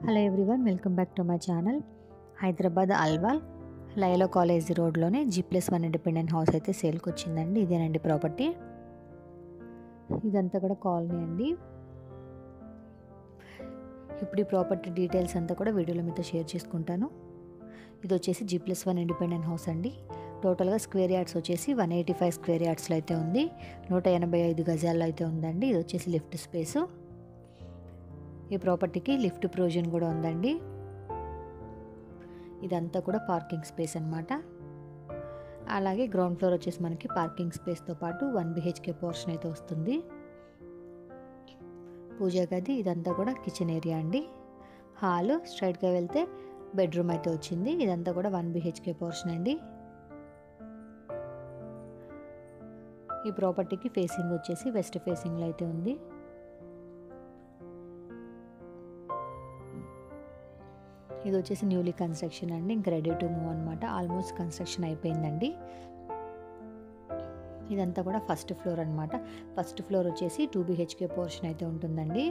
hello everyone welcome back to my channel Hyderabad Alwal లైలో college రోడ్లోనే G plus one independent house అయితే సేల్కి వచ్చిందండి ఇదేనండి ప్రాపర్టీ ఇదంతా కూడా కాలనీ అండి ఇప్పుడు ఈ ప్రాపర్టీ డీటెయిల్స్ అంతా కూడా వీడియోలో మీతో షేర్ చేసుకుంటాను ఇది వచ్చేసి G plus one independent house అండి టోటల్గా స్క్వేర్ యార్డ్స్ వచ్చేసి వన్ ఎయిటీ ఫైవ్ స్క్వేర్ యార్డ్స్లో అయితే ఉంది నూట ఎనభై ఐదు గజాల్లో అయితే ఉందండి ఇది వచ్చేసి లిఫ్ట్ స్పేసు ఈ ప్రాపర్టీకి లిఫ్ట్ ప్రొవిజన్ కూడా ఉందండి ఇదంతా కూడా పార్కింగ్ స్పేస్ అనమాట అలాగే గ్రౌండ్ ఫ్లోర్ వచ్చేసి మనకి పార్కింగ్ స్పేస్తో పాటు వన్ బిహెచ్కే పోర్షన్ అయితే వస్తుంది పూజా గది ఇదంతా కూడా కిచెన్ ఏరియా అండి హాలు స్ట్రైట్గా వెళ్తే బెడ్రూమ్ అయితే వచ్చింది ఇదంతా కూడా వన్ బిహెచ్కే పోర్షన్ అండి ఈ ప్రాపర్టీకి ఫేసింగ్ వచ్చేసి వెస్ట్ ఫేసింగ్లో అయితే ఉంది ఇది వచ్చేసి న్యూలీ కన్స్ట్రక్షన్ అండి ఇంకా రెడీ టు మూవ్ అనమాట ఆల్మోస్ట్ కన్స్ట్రక్షన్ అయిపోయిందండి ఇదంతా కూడా ఫస్ట్ ఫ్లోర్ అనమాట ఫస్ట్ ఫ్లోర్ వచ్చేసి టూ బిహెచ్కే పోర్షన్ అయితే ఉంటుందండి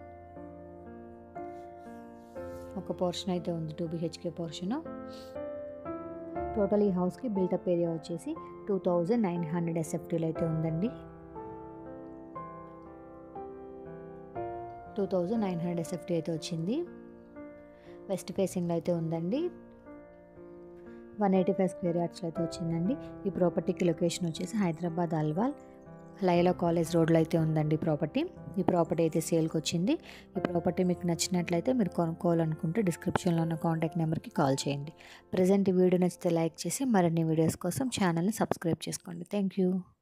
ఒక పోర్షన్ అయితే ఉంది టూ బిహెచ్కే పోర్షన్ టోటల్ ఈ హౌస్కి బిల్టప్ ఏరియా వచ్చేసి టూ థౌజండ్ నైన్ హండ్రెడ్ ఎస్ఎఫ్టీలు అయితే ఉందండి two thousand nine hundred SFT అయితే వచ్చింది వెస్ట్ ఫేసింగ్లో అయితే ఉందండి వన్ ఎయిటీ ఫైవ్ స్క్వేర్ యార్డ్స్లో అయితే వచ్చిందండి ఈ ప్రాపర్టీకి లొకేషన్ వచ్చేసి హైదరాబాద్ అల్వాల్ లైలా కాలేజ్ రోడ్లో అయితే ఉందండి ప్రాపర్టీ ఈ ప్రాపర్టీ అయితే సేల్కి వచ్చింది ఈ ప్రాపర్టీ మీకు నచ్చినట్లయితే మీరు కొనుక్కోవాలనుకుంటే డిస్క్రిప్షన్లో ఉన్న కాంటాక్ట్ నెంబర్కి కాల్ చేయండి ప్రజెంట్ ఈ వీడియో నచ్చితే లైక్ చేసి మరిన్ని వీడియోస్ కోసం ఛానల్ని సబ్స్క్రైబ్ చేసుకోండి థ్యాంక్ యూ